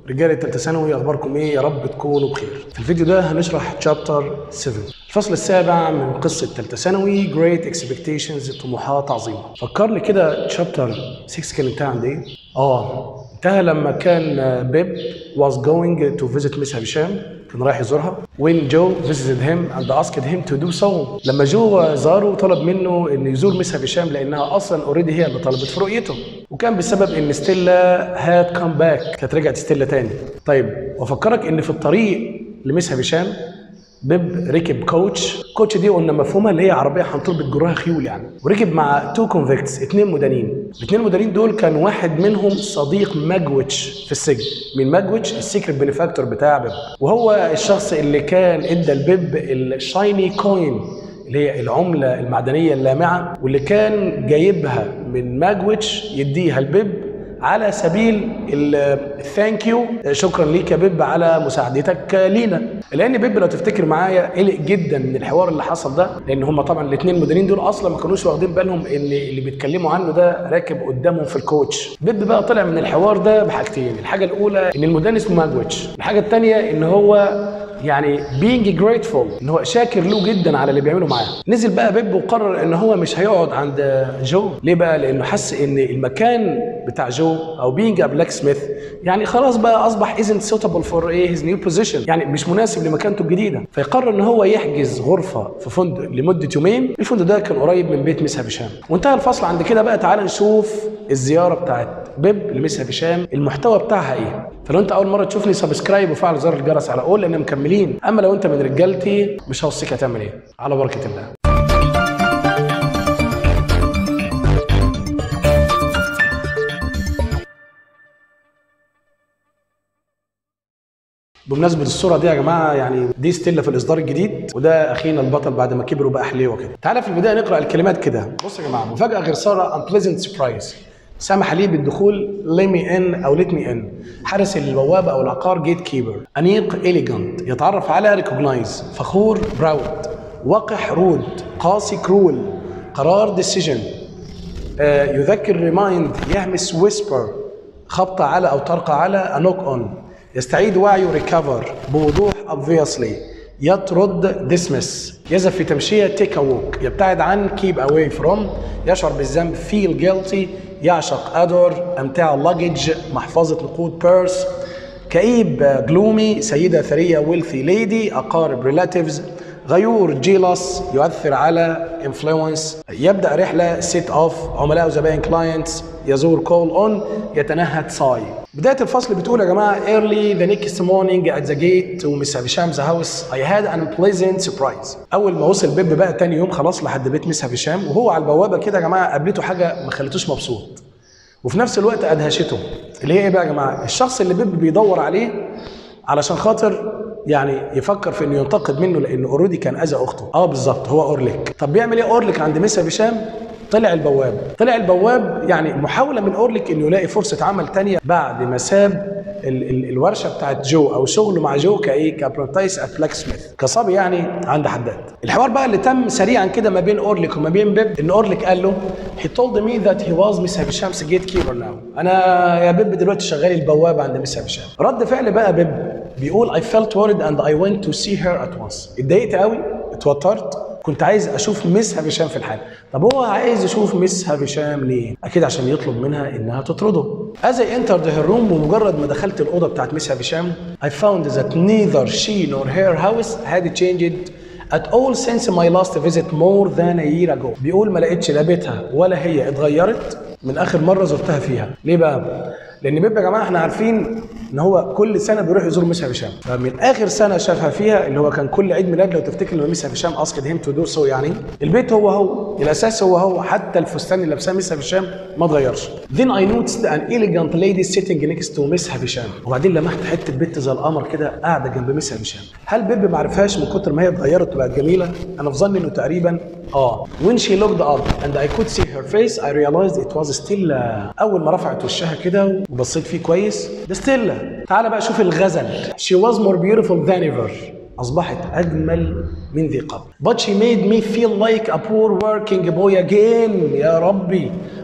رجاله ثالثه ثانوي اخباركم ايه يا رب تكونوا بخير في الفيديو ده هنشرح تشابتر 7 الفصل السابع من قصه ثالثه ثانوي جريت اكسبكتيشنز طموحات عظيمه فكرني كده تشابتر 6 كان انتهى عند ايه اه انتهى لما كان بيب was going to visit مس هشام كان رايح يزورها when جو visited him and asked him to do so لما جو زاره طلب منه انه يزور مس هشام لانها اصلا اوريدي هي اللي طلبت في رؤيته وكان بسبب ان ستيلا هاد كام باك كانت رجعت ستيلا تاني طيب وافكرك ان في الطريق لمس هشام بيب ركب كوتش كوتش دي قلنا مفهومها اللي هي عربيه حنطور بتجرها خيول يعني وركب مع تو كونفيكتس اثنين مدانين الاثنين المدانين دول كان واحد منهم صديق ماجويتش في السجن من ماجويتش السيكريت بنفاكتور بتاع بيب وهو الشخص اللي كان ادى لبيب الشايني كوين اللي هي العمله المعدنيه اللامعه واللي كان جايبها من ماجويتش يديها لبيب على سبيل الثانك يو شكرا ليك يا بيب على مساعدتك لينا لان بيب لو تفتكر معايا قلق جدا من الحوار اللي حصل ده لان هم طبعا الاثنين المديرين دول اصلا ما كانوش واخدين بالهم ان اللي بيتكلموا عنه ده راكب قدامهم في الكوتش بيب بقى طلع من الحوار ده بحاجتين الحاجه الاولى ان المدان اسمه ماجويتش الحاجه الثانيه ان هو يعني being grateful ان هو شاكر له جدا على اللي بيعمله معاه نزل بقى بيب وقرر ان هو مش هيقعد عند جو ليه بقى لانه حس ان المكان بتاع جو او being a blacksmith يعني خلاص بقى اصبح isn't suitable for ايه his new position يعني مش مناسب لمكانته الجديده فيقرر ان هو يحجز غرفه في فندق لمده يومين الفندق ده كان قريب من بيت مس هشام وانتهى الفصل عند كده بقى تعال نشوف الزياره بتاعت بيب لمس هشام المحتوى بتاعها ايه فلو انت اول مره تشوفني سبسكرايب وفعل زر الجرس على اول لان مكملين اما لو انت من رجالتي مش هوصيك هتعمل ايه على بركه الله بمناسبة الصورة دي يا جماعة يعني دي ستيلا في الإصدار الجديد وده أخينا البطل بعد ما كبر وبقى حليوة كده. تعالى في البداية نقرأ الكلمات كده. بص يا جماعة مفاجأة غير سارة unpleasant surprise. سمح لي بالدخول ليمي ان او ليتمي ان حارس البوابه او العقار جيت كيبر انيق اليجانت يتعرف على ريكوجنايز فخور براود وقح رود قاسي كرول قرار ديسيجن آه يذكر ريمايند يهمس ويسبر خبطه على او طرقه على انوك اون يستعيد وعيه ريكفر بوضوح obviously يطرد ديسمس يذهب في تمشية تيك ووك يبتعد عن كيب اواي فروم يشعر بالذنب فيل جيلتي يعشق ادور امتاع اللجج محفظة نقود بيرس كئيب جلومي سيدة ثرية ويلثي ليدي أقارب ريلاتيفز غيور جيلس يؤثر على انفلونس يبدا رحله سيت اوف عملاء وزبائن كلاينتس يزور كول اون يتنهد صاي بدايه الفصل بتقول يا جماعه early the next morning at the gate to Miss Havisham's house I had an unpleasant surprise اول ما وصل بيب بقى تاني يوم خلاص لحد بيت مس هشام وهو على البوابه كده يا جماعه قابلته حاجه ما خلتوش مبسوط وفي نفس الوقت ادهشته اللي هي ايه بقى يا جماعه الشخص اللي بيب بيدور عليه علشان خاطر يعني يفكر في انه ينتقد منه لانه اوريدي كان اذى اخته اه بالظبط هو اورليك طب بيعمل ايه اورليك عند ميسا هشام طلع البواب طلع البواب يعني محاوله من اورليك انه يلاقي فرصه عمل تانية بعد ما ساب ال ال الورشه بتاعت جو او شغله مع جو كايه كابرنتايس ات بلاك سميث كصبي يعني عند حداد الحوار بقى اللي تم سريعا كده ما بين اورليك وما بين بيب ان اورليك قال له he told me that he was مس هشام's gate keeper now انا يا بيب دلوقتي شغال البوابه عند مس هشام رد فعل بقى بيب بيقول I felt worried and I went to see her at once اتضايقت قوي اتوترت كنت عايز اشوف مس هشام في الحال طب هو عايز يشوف مس هشام ليه اكيد عشان يطلب منها انها تطرده as I entered her room ومجرد ما دخلت الاوضه بتاعت مس هشام I found that neither she nor her house had changed at all since my last visit more than a year ago بيقول ما لقيتش لا بيتها ولا هي اتغيرت من اخر مره زرتها فيها ليه بقى لان بيب يا جماعه احنا عارفين ان هو كل سنه بيروح يزور مس هشام فمن اخر سنه شافها فيها اللي هو كان كل عيد ميلاد لو تفتكر لما مس هشام اسكت هيم تو دو سو يعني البيت هو هو الاساس هو هو حتى الفستان اللي لابساه مس هشام ما اتغيرش then I noticed an elegant lady sitting next to مس هشام وبعدين لمحت حته بنت زي القمر كده قاعده جنب مس هشام هل بيب ما عرفهاش من كتر ما هي اتغيرت وبقت جميله انا في ظني انه تقريبا اه when she looked up and I could see her face I realized it was still اول ما رفعت وشها كده وبصيت فيه كويس ده ستيلا تعال بقى شوف الغزل she was more beautiful than ever أصبحت أجمل من ذي قبل but she made me feel like a poor working boy again يا ربي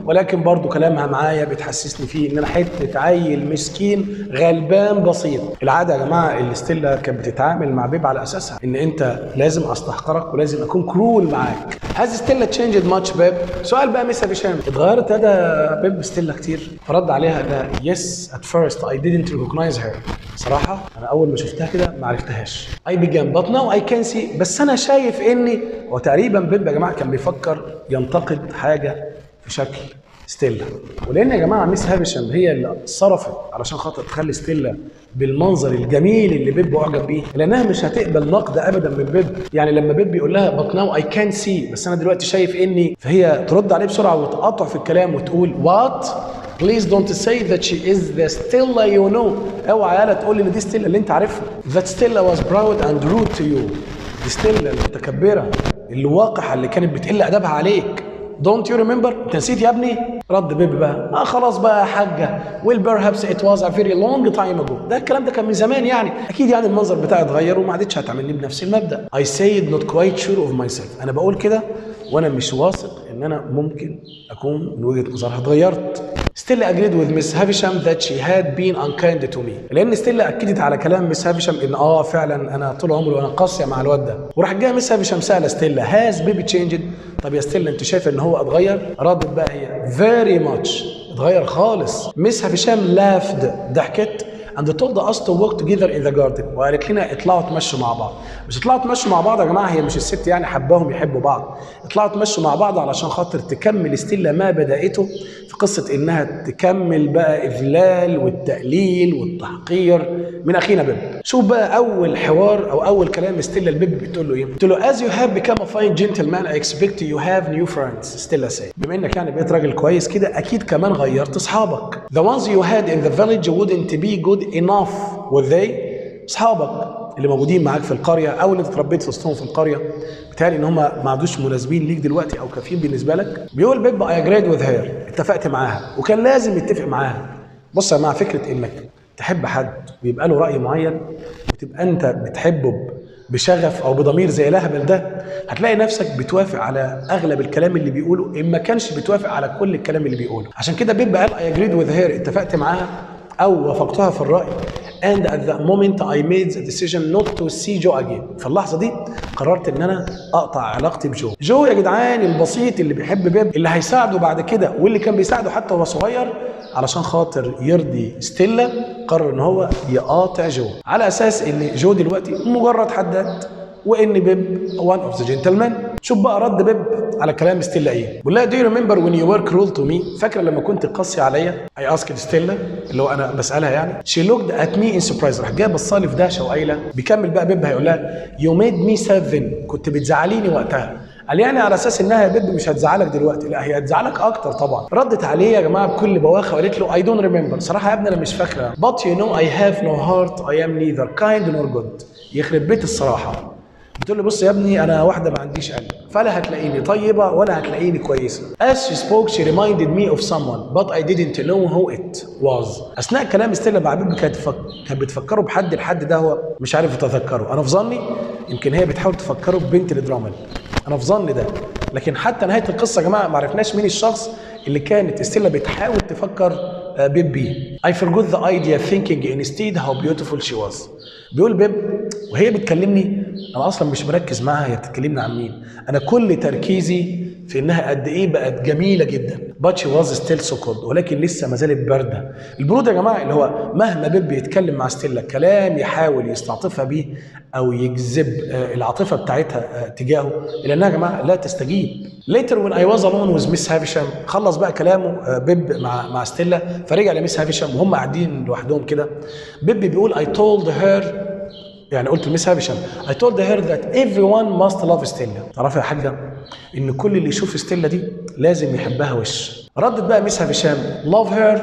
ولكن برضو كلامها معايا بتحسسني فيه ان انا حته عيل مسكين غلبان بسيط العاده يا جماعه اللي ستيلا كانت بتتعامل مع بيب على اساسها ان انت لازم استحقرك ولازم اكون كرول معاك هاز ستيلا تشينجد ماتش بيب سؤال بقى مس هشام اتغيرت هذا بيب ستيلا كتير فرد عليها ده يس ات فيرست اي didn't recognize her صراحه انا اول ما شفتها كده ما عرفتهاش اي began but now I can see بس انا شايف اني هو تقريبا بيب يا جماعه كان بيفكر ينتقد حاجه في شكل ستيلا ولان يا جماعه ميس هافشام هي اللي صرفت علشان خاطر تخلي ستيلا بالمنظر الجميل اللي بيب اعجب بيه لانها مش هتقبل نقد ابدا من بيب يعني لما بيب يقول لها but now I can see بس انا دلوقتي شايف اني فهي ترد عليه بسرعه وتقاطع في الكلام وتقول what Please don't say that she is the Stella you know. اوعى يالا تقول لي ان دي ستيلا اللي انت عارفها. That Stella was proud and rude to you. دي ستيلا المتكبرة الواقحة اللي كانت بتقل أدبها عليك. Don't you remember؟ أنت نسيت يا ابني؟ رد بيبي بقى آه خلاص بقى يا حاجة well perhaps it was a very long time ago ده الكلام ده كان من زمان يعني أكيد يعني المنظر بتاعي اتغير وما عادتش هتعاملني بنفس المبدأ I said not quite sure of myself أنا بقول كده وأنا مش واثق إن أنا ممكن أكون من وجهة نظرها اتغيرت ستيلا agreed with Miss Havisham that she had been unkind to me لان ستيلا اكدت على كلام مس هافشام ان اه فعلا انا طول عمري وانا قاسيه مع الواد ده وراح جاي مس هافشام سال ستيلا هاز بيبي تشينجد طب يا ستيلا انت شايفه ان هو اتغير ردت بقى هي فيري ماتش اتغير خالص مس هافشام لافد ضحكت and told us to walk together in the garden وقالت لنا اطلعوا تمشوا مع بعض مش اطلعوا تمشوا مع بعض يا جماعه هي مش الست يعني حباهم يحبوا بعض اطلعوا تمشوا مع بعض علشان خاطر تكمل ستيلا ما بدأته في قصه انها تكمل بقى اذلال والتقليل والتحقير من اخينا بيب شوف بقى اول حوار او اول كلام ستيلا البيب بتقول له ايه بتقول له as you have become a fine gentleman I expect you have new friends ستيلا said بما انك يعني بقيت راجل كويس كده اكيد كمان غيرت اصحابك the ones you had in the village wouldn't be good enough would they اصحابك اللي موجودين معاك في القريه او اللي اتربيت في وسطهم في القريه بتهيألي ان هم ما عادوش مناسبين ليك دلوقتي او كافيين بالنسبه لك بيقول بيب اي اجريد وذ هير اتفقت معاها وكان لازم يتفق معاها بص يا جماعه فكره انك تحب حد ويبقى له راي معين وتبقى انت بتحبه بشغف او بضمير زي الهبل ده هتلاقي نفسك بتوافق على اغلب الكلام اللي بيقوله ان ما كانش بتوافق على كل الكلام اللي بيقوله عشان كده بيب قال اي اجريد وذ هير اتفقت معاها او وافقتها في الراي and at that moment I made the decision not to see Joe again في اللحظة دي قررت ان انا اقطع علاقتي بجو جو يا جدعان البسيط اللي بيحب بيب اللي هيساعده بعد كده واللي كان بيساعده حتى وهو صغير علشان خاطر يرضي ستيلا قرر ان هو يقاطع جو على اساس ان جو دلوقتي مجرد حداد وان بيب وان اوف ذا جنتلمان شوف بقى رد بيب على كلام ستيلا ايه بيقول لها do you remember when you were cruel to me فاكره لما كنت قاسي عليا I asked ستيلا اللي هو انا بسالها يعني she looked at me in surprise راح جايه بصالي في دهشه وقايله بيكمل بقى بيب هيقول لها you made me seven كنت بتزعليني وقتها قال يعني على اساس انها يا بيب مش هتزعلك دلوقتي لا هي هتزعلك اكتر طبعا ردت عليه يا جماعه بكل بواخه وقالت له I don't remember صراحه يا ابني انا مش فاكره but you know I have no heart I am neither kind nor good يخرب بيت الصراحه بتقول له بص يا ابني انا واحده ما عنديش قلب فلا هتلاقيني طيبه ولا هتلاقيني كويسه as she spoke she reminded me of someone but I didn't know who it was اثناء كلام ستيلا مع بيبي كانت فك... كانت بتفكره بحد الحد ده هو مش عارف يتذكره انا في ظني يمكن هي بتحاول تفكره ببنت الدرامل انا في ظني ده لكن حتى نهايه القصه يا جماعه ما عرفناش مين الشخص اللي كانت ستيلا بتحاول تفكر بيب بيه I forgot the idea thinking instead how beautiful she was بيقول بيب وهي بتكلمني انا اصلا مش مركز معاها هي بتتكلمني عن مين انا كل تركيزي في انها قد ايه بقت جميله جدا but she was still so cold ولكن لسه ما زالت بارده البرود يا جماعه اللي هو مهما بيب يتكلم مع ستيلا كلام يحاول يستعطفها بيه او يجذب العاطفه بتاعتها تجاهه الا انها يا جماعه لا تستجيب later when I was alone with Miss Havisham خلص بقى كلامه بيب مع مع ستيلا فرجع لميس هافشام وهم قاعدين لوحدهم كده بيب بيقول I told her يعني قلت لميس هافشام I told her that everyone must love Stella تعرفي يا حاجه ان كل اللي يشوف ستيلا دي لازم يحبها وش ردت بقى ميس هافشام love her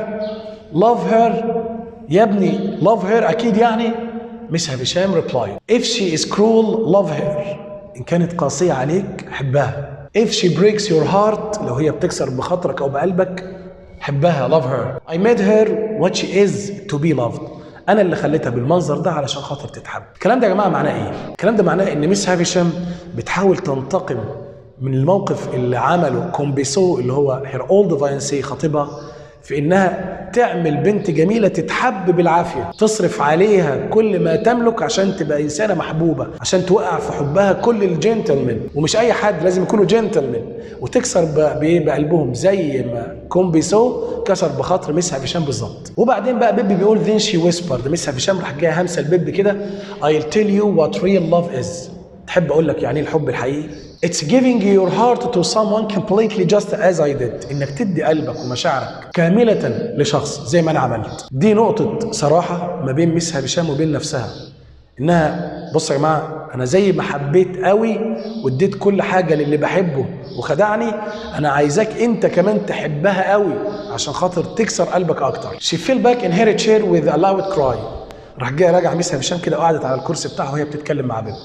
love her يا ابني love her اكيد يعني ميس هافشام replied if she is cruel love her ان كانت قاسيه عليك حبها if she breaks your heart لو هي بتكسر بخاطرك او بقلبك حبها love her I made her what she is to be loved انا اللي خليتها بالمنظر ده علشان خاطر تتحب الكلام ده يا جماعه معناه ايه الكلام ده معناه ان ميس هافشام بتحاول تنتقم من الموقف اللي عمله كومبيسو اللي هو هير اولد فاينسي خطيبها في انها تعمل بنت جميله تتحب بالعافيه تصرف عليها كل ما تملك عشان تبقى انسانه محبوبه عشان توقع في حبها كل الجنتلمان ومش اي حد لازم يكونوا جنتلمان وتكسر ب- بايه بقلبهم زي ما كومبيسو كسر بخاطر مسها هشام بالظبط وبعدين بقى بيبي بيقول ذين شي ويسبرد مسها هشام راح جايه همسه البيب كده I'll tell you what real love is تحب اقول لك يعني ايه الحب الحقيقي It's giving your heart to someone completely just as I did انك تدي قلبك ومشاعرك كاملة لشخص زي ما انا عملت دي نقطة صراحة ما بين مسها هشام وبين نفسها انها بص يا جماعة انا زي ما حبيت قوي واديت كل حاجة للي بحبه وخدعني انا عايزاك انت كمان تحبها قوي عشان خاطر تكسر قلبك اكتر She fell back in her chair with a loud cry راح جاي راجع مسها هشام كده وقعدت على الكرسي بتاعها وهي بتتكلم مع بيب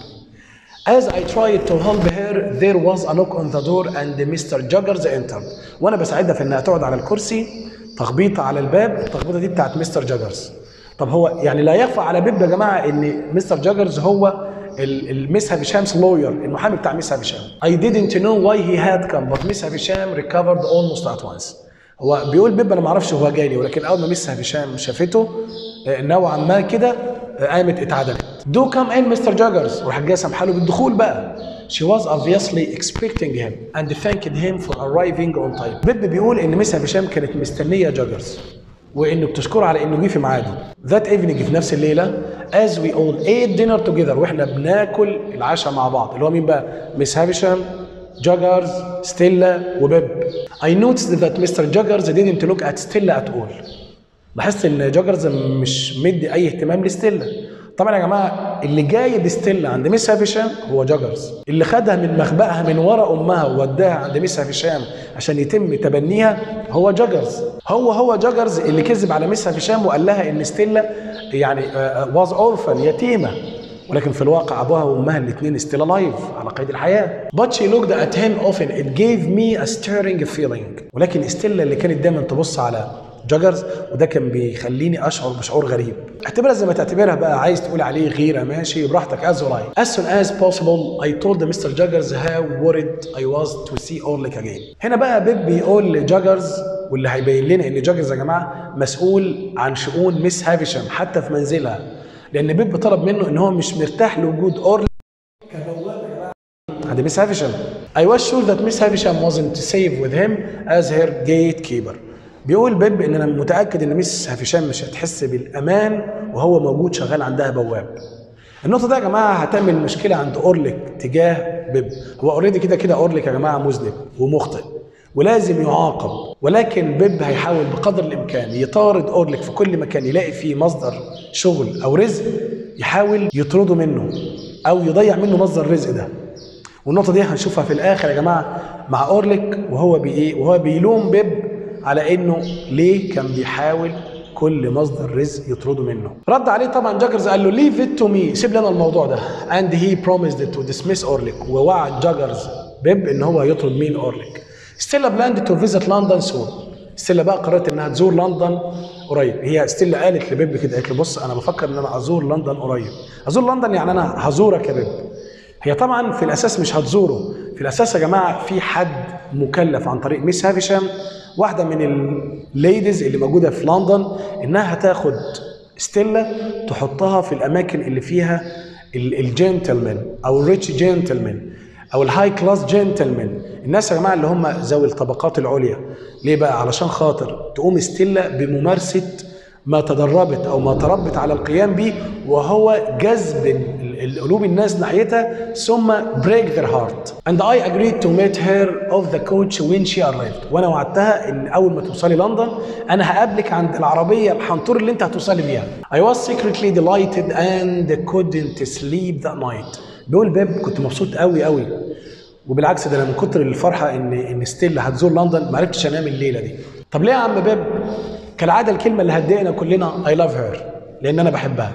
As I tried to help her, there was a knock on the door and Mr. Juggers entered. وانا بساعدها في انها تقعد على الكرسي تخبيطه على الباب، التخبيطه دي بتاعت مستر جاجرز. طب هو يعني لا يخفى على بيب يا جماعه ان مستر جاجرز هو المس هشام's لوير المحامي بتاع مس هشام. I didn't know why he had come but Miss هشام recovered almost at once. هو بيقول بيب انا ما اعرفش هو جالي ولكن اول ما مس هشام شافته آه، نوعا ما كده آه، قامت اتعدلت. Do come in Mr. Juggers وراح جاي سامحه له بالدخول بقى. She was obviously expecting him and thanked him for arriving on time. بيب بيقول ان مس هشام كانت مستنيه جاجرز وانه بتشكره على انه جه في ميعاده. That evening في نفس الليله as we all ate dinner together واحنا بناكل العشاء مع بعض اللي هو مين بقى؟ مس هافشام جاجرز ستيلا وبيب. I noticed that Mr. Juggers didn't look at Stella at all. لاحظت ان جاجرز مش مدي اي اهتمام لستيلا طبعا يا جماعه اللي جايب ستيلا عند ميس هافشام هو جاجرز اللي خدها من مخبأها من ورا امها ووداها عند ميس هافشام عشان يتم تبنيها هو جاجرز هو هو جاجرز اللي كذب على ميس هافشام وقال لها ان ستيلا يعني واز اورفن يتيمه ولكن في الواقع ابوها وامها الاثنين ستيل لايف على قيد الحياه but she looked at him often it gave me a stirring feeling ولكن ستيلا اللي كانت دايما تبص على جاجرز وده كان بيخليني اشعر بشعور غريب اعتبرها زي ما تعتبرها بقى عايز تقول عليه غيره ماشي براحتك as you like as soon as possible I told Mr. Juggers how worried I was to see Orlick again هنا بقى بيب بيقول لجاجرز واللي هيبين لنا ان جاجرز يا جماعه مسؤول عن شؤون ميس هافشام حتى في منزلها لان بيب طلب منه ان هو مش مرتاح لوجود اورلي عند ميس هافشام I was sure that Miss Havisham wasn't safe with him as her gatekeeper بيقول بيب ان انا متاكد ان ميس هافشام مش هتحس بالامان وهو موجود شغال عندها بواب النقطه دي يا جماعه هتعمل مشكله عند اورليك تجاه بيب هو اوريدي كده كده اورليك يا جماعه مذنب ومخطئ ولازم يعاقب ولكن بيب هيحاول بقدر الامكان يطارد اورليك في كل مكان يلاقي فيه مصدر شغل او رزق يحاول يطرده منه او يضيع منه مصدر الرزق ده والنقطه دي هنشوفها في الاخر يا جماعه مع اورليك وهو بايه وهو بيلوم بيب على انه ليه كان بيحاول كل مصدر رزق يطرده منه رد عليه طبعا جاجرز قال له ليف ات تو مي سيب لي انا الموضوع ده اند هي بروميسد تو ديسميس اورليك ووعد جاجرز بيب ان هو يطرد مين اورليك ستيلا بلاند تو فيزيت لندن سون ستيلا بقى قررت انها تزور لندن قريب هي ستيلا قالت لبيب كده قالت له بص انا بفكر ان انا ازور لندن قريب ازور لندن يعني انا هزورك يا بيب هي طبعا في الاساس مش هتزوره في الاساس يا جماعه في حد مكلف عن طريق ميس هافشام واحده من الليديز اللي موجوده في لندن انها هتاخد ستيلا تحطها في الاماكن اللي فيها الجنتلمان او الريتش جنتلمان او الهاي كلاس جنتلمان الناس يا جماعه اللي هم ذوي الطبقات العليا ليه بقى علشان خاطر تقوم ستيلا بممارسه ما تدربت او ما تربت على القيام به وهو جذب ال- القلوب الناس ناحيتها ثم break their heart and I agreed to meet her of the coach when she arrived وانا وعدتها ان اول ما توصلي لندن انا هقابلك عند العربيه الحنطور اللي انت هتوصلي بيها I was secretly delighted and couldn't sleep that night بيقول بيب كنت مبسوط قوي قوي وبالعكس ده انا من كتر الفرحه ان ان ستيلا هتزور لندن ما عرفتش انام الليله دي طب ليه يا عم بيب كالعاده الكلمه اللي هتضايقنا كلنا I love her لان انا بحبها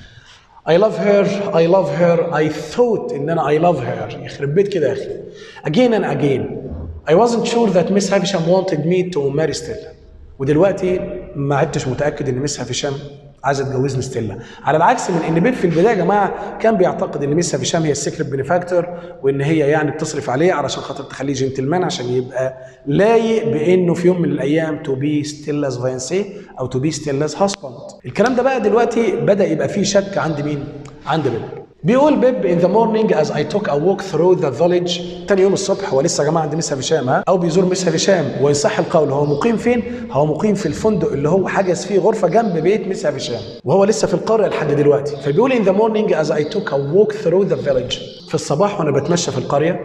I love her I love her I thought ان انا I love her يخرب بيت كده يا اخي again and again I wasn't sure that Miss Havisham wanted me to marry Stella ودلوقتي ما عدتش متاكد ان مس هافشام عايزه تجوزني ستيلا على العكس من ان بيب في البدايه يا جماعه كان بيعتقد ان ميسا هشام هي السكرت بنفاكتور وان هي يعني بتصرف عليه علشان خاطر تخليه جنتلمان عشان يبقى لايق بانه في يوم من الايام تو بي ستيلاز فاينسي او تو بي ستيلاز هاسباند الكلام ده بقى دلوقتي بدا يبقى فيه شك عند مين عند بيب بيقول بيب in the morning as I took a walk through the village تاني يوم الصبح هو لسه يا جماعه عند ميسا هشام ها او بيزور ميسا هشام وان صح القول هو مقيم فين؟ هو مقيم في الفندق اللي هو حجز فيه غرفه جنب بيت ميسا هشام وهو لسه في القريه لحد دلوقتي فبيقول in the morning as I took a walk through the village في الصباح وانا بتمشى في القريه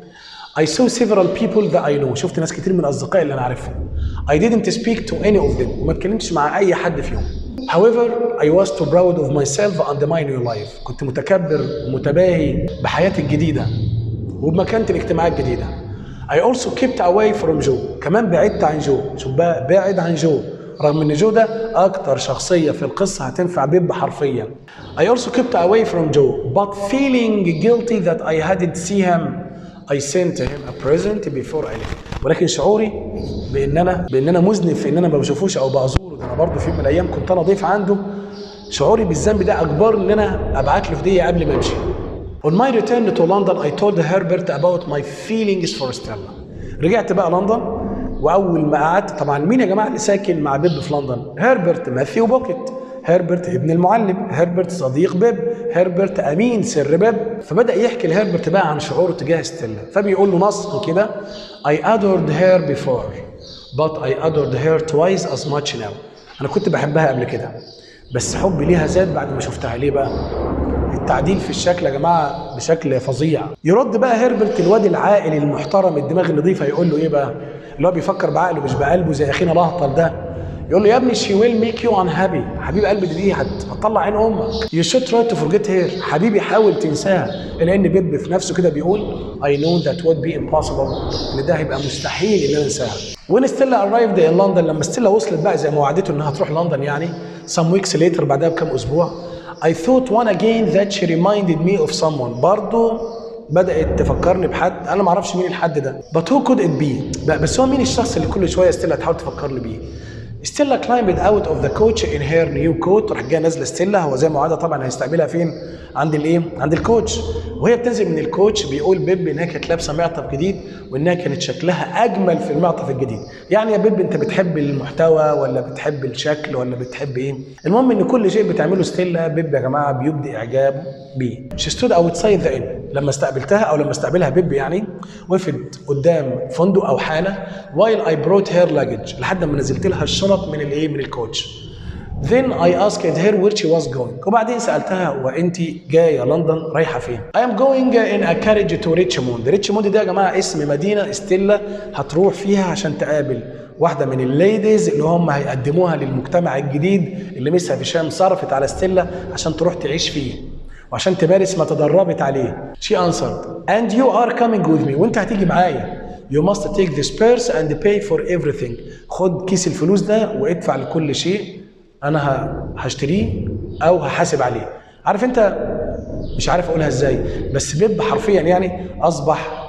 I saw several people that I know شفت ناس كتير من اصدقائي اللي انا عارفهم I didn't speak to any of them وما اتكلمتش مع اي حد فيهم However, I was too proud of myself and my new life. كنت متكبر ومتباهي بحياتي الجديدة وبمكانتي الاجتماعية الجديدة. I also kept away from Joe. كمان بعدت عن جو. شوف بقى بعد عن جو. رغم ان جو ده اكتر شخصية في القصة هتنفع بيب حرفيا. I also kept away from Joe, but feeling guilty that I hadn't seen him I sent him a present before I left ولكن شعوري بان انا بان انا مذنب في ان انا ما بشوفوش او بزوره ده انا برضه في يوم من الايام كنت انا ضيف عنده شعوري بالذنب ده اجبرني ان انا ابعت له هديه قبل ما امشي On my return to London I told Herbert about my feelings for Stella رجعت بقى لندن واول ما قعدت طبعا مين يا جماعه اللي ساكن مع بيب في لندن هربرت ماثيو بوكيت هربرت ابن المعلم هربرت صديق بيب هربرت امين سر بيب فبدا يحكي لهربرت بقى عن شعوره تجاه ستيلا فبيقول له نص كده I adored her before but I adored her twice as much now انا كنت بحبها قبل كده بس حبي ليها زاد بعد ما شفتها ليه بقى التعديل في الشكل يا جماعه بشكل فظيع يرد بقى هربرت الواد العاقل المحترم الدماغ النظيفه يقول له ايه بقى اللي هو بيفكر بعقله مش بقلبه زي اخينا الاهطل ده يقول له يا ابني شي ويل ميك يو ان هابي حبيب قلبي دي هت- هتطلع عين امك يو شود تراي تو فورجيت هير حبيبي حاول تنساها لان بيب في نفسه كده بيقول I know that would be impossible ان ده هيبقى مستحيل ان انا انساها وين ستيلا arrived in لندن لما ستيلا وصلت بقى زي ما وعدته انها تروح لندن يعني some weeks later بعدها بكام اسبوع I thought one again that she reminded me of someone برضه بدات تفكرني بحد انا ما اعرفش مين الحد ده but who could it be بقى بس هو مين الشخص اللي كل شويه ستيلا تحاول تفكرني بيه ستيلا climbed out of the coach in her new coat راح جايه نازله ستيلا هو زي ما وعدها طبعا هيستقبلها فين عند الايه عند الكوتش وهي بتنزل من الكوتش بيقول بيب انها كانت لابسه معطف جديد وانها كانت شكلها اجمل في المعطف الجديد يعني يا بيب انت بتحب المحتوى ولا بتحب الشكل ولا بتحب ايه المهم ان كل شيء بتعمله ستيلا بيب يا جماعه بيبدي اعجابه بيه she stood outside the inn لما استقبلتها او لما استقبلها بيب يعني وقفت قدام فندق او حانه while I brought her luggage لحد ما نزلت لها الشنط من الايه من الكوتش Then I asked her where she was going. وبعدين سألتها وأنت جاية لندن رايحة فين؟ I am going in a carriage to Richmond. ريتشموند ده يا جماعة اسم مدينة ستيلا هتروح فيها عشان تقابل واحدة من الليديز اللي هم هيقدموها للمجتمع الجديد اللي ميسا هشام صرفت على ستيلا عشان تروح تعيش فيه. وعشان تمارس ما تدربت عليه. She answered, and you are coming with me وأنت هتيجي معايا. You must take this purse and pay for everything. خد كيس الفلوس ده وادفع لكل شيء انا ه- هشتريه او هحاسب عليه عارف انت مش عارف اقولها ازاي بس بيب حرفيا يعني اصبح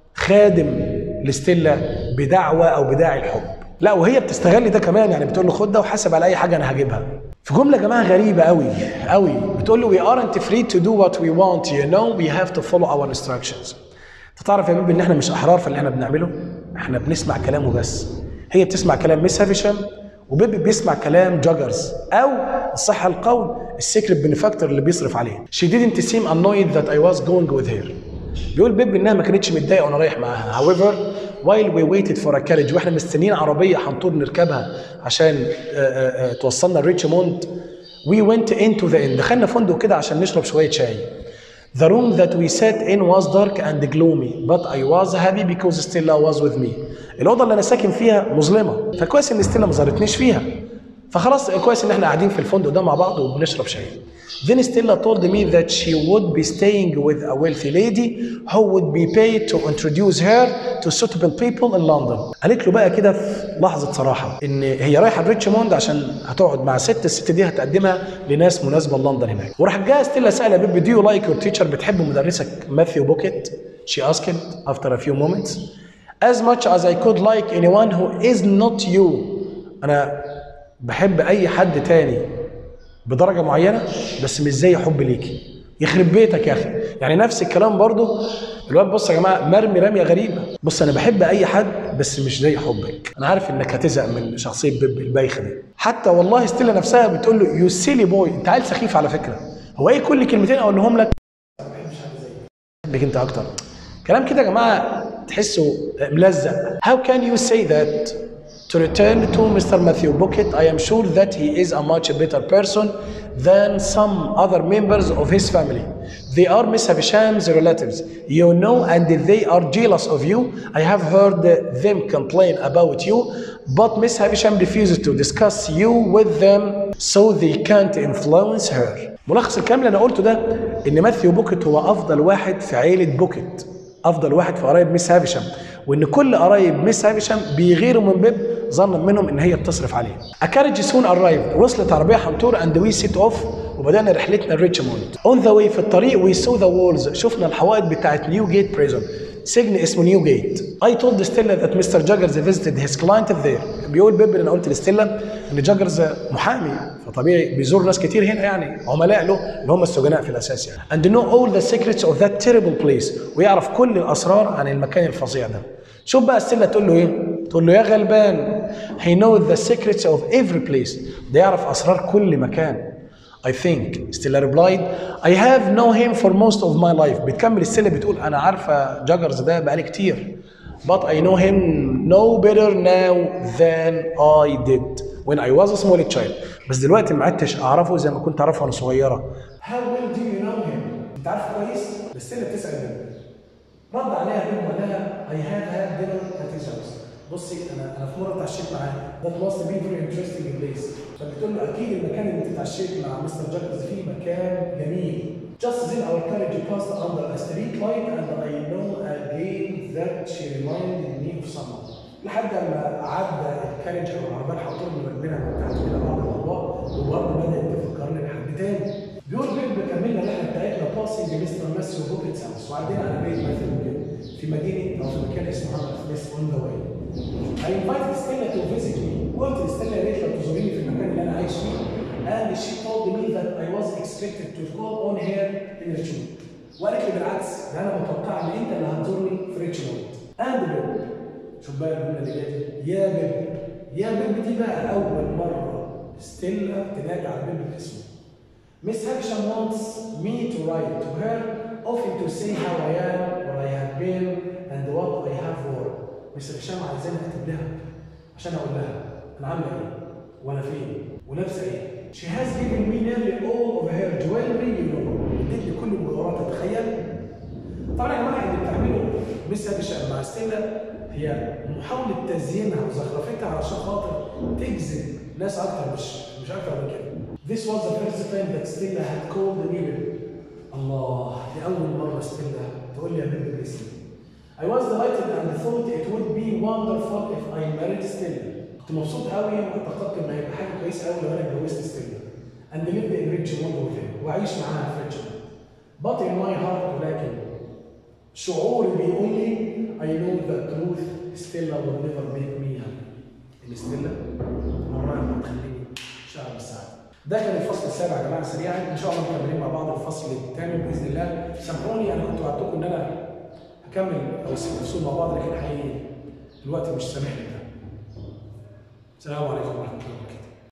خادم لستيلا بدعوه او بداعي الحب لا وهي بتستغل ده كمان يعني بتقول له خد ده وحاسب على اي حاجه انا هجيبها في جمله يا جماعه غريبه قوي قوي بتقول له we aren't free to do what we want you know we have to follow our instructions انت تعرف يا بيبي ان احنا مش احرار في اللي احنا بنعمله احنا بنسمع كلامه بس هي بتسمع كلام ميس هافشام وبيبي بيسمع كلام جوجرز او الصح القول السيكريت بنفاكتور اللي بيصرف عليه she didn't seem annoyed that I was going with her بيقول بيب انها ما كانتش متضايقه وانا رايح معاها however while we waited for a carriage واحنا مستنيين عربيه هنطور نركبها عشان آه، آه، آه، توصلنا لريتشموند we went into the inn دخلنا فندق كده عشان نشرب شويه شاي The room that we sat in was dark and gloomy, but I was happy because Stella was with me. الأوضة اللي أنا ساكن فيها مظلمة، فكويس إن ستيلا ما زارتنيش فيها. فخلاص كويس إن إحنا قاعدين في الفندق ده مع بعض وبنشرب شاي. Then Stella told me that she would be staying with a wealthy lady who would be paid to introduce her to suitable people in London. قالت له بقى كده في لحظة صراحة إن هي رايحة ريتشموند عشان هتقعد مع ست، الست دي هتقدمها لناس مناسبة لندن هناك. وراح جايه ستيلا سأل بيبي do you like your teacher بتحب مدرسك ماثيو بوكيت؟ She asked after a few moments. As much as I could like anyone who is not you. أنا بحب أي حد تاني بدرجه معينه بس مش زي حب ليكي يخرب بيتك يا اخي يعني نفس الكلام برضو الواد بص يا جماعه مرمي رميه غريبه بص انا بحب اي حد بس مش زي حبك انا عارف انك هتزهق من شخصيه بيب البايخه دي حتى والله ستيلا نفسها بتقول له يو سيلي بوي انت عيل سخيف على فكره هو ايه كل كلمتين اقولهم لك بحبك انت اكتر كلام كده يا جماعه تحسه ملزق how can you say that to return to Mr. Matthew Bucket I am sure that he is a much better person than some other members of his family they are Miss Havisham's relatives you know and they are jealous of you I have heard them complain about you but Miss Havisham refuses to discuss you with them so they can't influence her ملخص الكلام اللي انا قلته ده ان ماثيو بوكيت هو افضل واحد في عيله بوكيت افضل واحد في قرايب ميس هافشام وان كل قرايب ميس هافشام بيغيروا من بيب ظنا منهم ان هي بتصرف عليه اكارج سون ارايف وصلت عربيه حنطور اند وي سيت اوف وبدانا رحلتنا لريتشموند اون ذا واي في الطريق وي سو ذا وولز شفنا الحوائط بتاعت نيو جيت بريزون سجن اسمه نيو جيت اي تولد ستيلا ذات مستر جاجرز فيزيتد هيز كلاينت ذير بيقول بيب انا قلت لستيلا ان جاجرز محامي فطبيعي بيزور ناس كتير هنا يعني عملاء له اللي هم السجناء في الاساس يعني and know all the secrets of that terrible place ويعرف كل الاسرار عن المكان الفظيع ده شوف بقى ستيلا تقول له ايه تقول له يا غلبان he knows the secrets of every place ده يعرف اسرار كل مكان I think Stella replied I have known him for most of my life بتكمل ستيلا بتقول انا عارفه جاجرز ده بقالي كتير but I know him no better now than I did when I was a small child بس دلوقتي ما عدتش اعرفه زي ما كنت اعرفه وانا صغيره How well do you know him انت عارفه كويس بس ستيلا بتسال بنت رد عليها بنت وقال لها I have had dinner at his house بصي انا انا في مره اتعشيت معاه that must be very interesting place فبتقول له اكيد المكان اللي انت اتعشيت مع مستر جاكرز فيه مكان جميل Just then our carriage passed under a street light and I know again that she reminded me of someone. لحد ما عدى الكارج او العربيه الحاطين اللي راكبينها من تحت كده بعض الاضواء وبرضه بدات تفكرني بحد تاني. بيقول بيب كملنا الرحله بتاعتنا باسنج مستر ماسيو بوكيتس هاوس وعدينا على بيت ماثيو بوكيت في مدينه او في مكان اسمه هامر سميث اون ذا واي. I invited Stella to visit me. قلت لستيلا يا ريت لو تزوريني في المكان اللي انا عايش فيه. And she told me that I was expected to call on her in Richmond. وقالت لي بالعكس ده انا متوقع ان انت اللي هتزورني في ريتشموند. And بيب شوف بقى الجمله اللي جايه يا بيب يا بيب دي بقى اول مره ستيلا تنادي على بيب باسمه. Miss Havisham wants me to write to her often to say how I am, where I have been, and what I have worn. مس هشام عايزاني اكتب لها عشان اقول لها انا عامله ايه وانا فين ولابسه ايه She has given me nearly all of her jewelry you know اديت لي كل مجوهراتها تخيل طبعا يا جماعه اللي بتعمله مس هشام مع ستيلا هي محاوله تزيينها وزخرفتها علشان خاطر تجذب ناس اكتر مش مش اكتر من كده This was the first time that Stella had called me baby. الله دي أول مرة ستيلا تقول لي يا بيبي باسمي. I was delighted and thought it would be wonderful if I married Stella. كنت مبسوط قوي وكنت اعتقد ان هيبقى حاجه كويسه قوي لو انا اتجوزت ستيلا. And lived in Richmond with him واعيش معاها في ريتشموند. But in my heart ولكن شعوري بيقول لي I know the truth Stella will never make me happy. ان ستيلا عمرها ما تخليني شعر بالسعاده. ده كان الفصل السابع يا جماعه سريعا ان شاء الله مكملين مع بعض الفصل الثامن باذن الله سامحوني انا كنت وعدتكم ان انا هكمل او الفصول مع بعض لكن حقيقي الوقت مش سامح لي ده السلام عليكم ورحمه الله وبركاته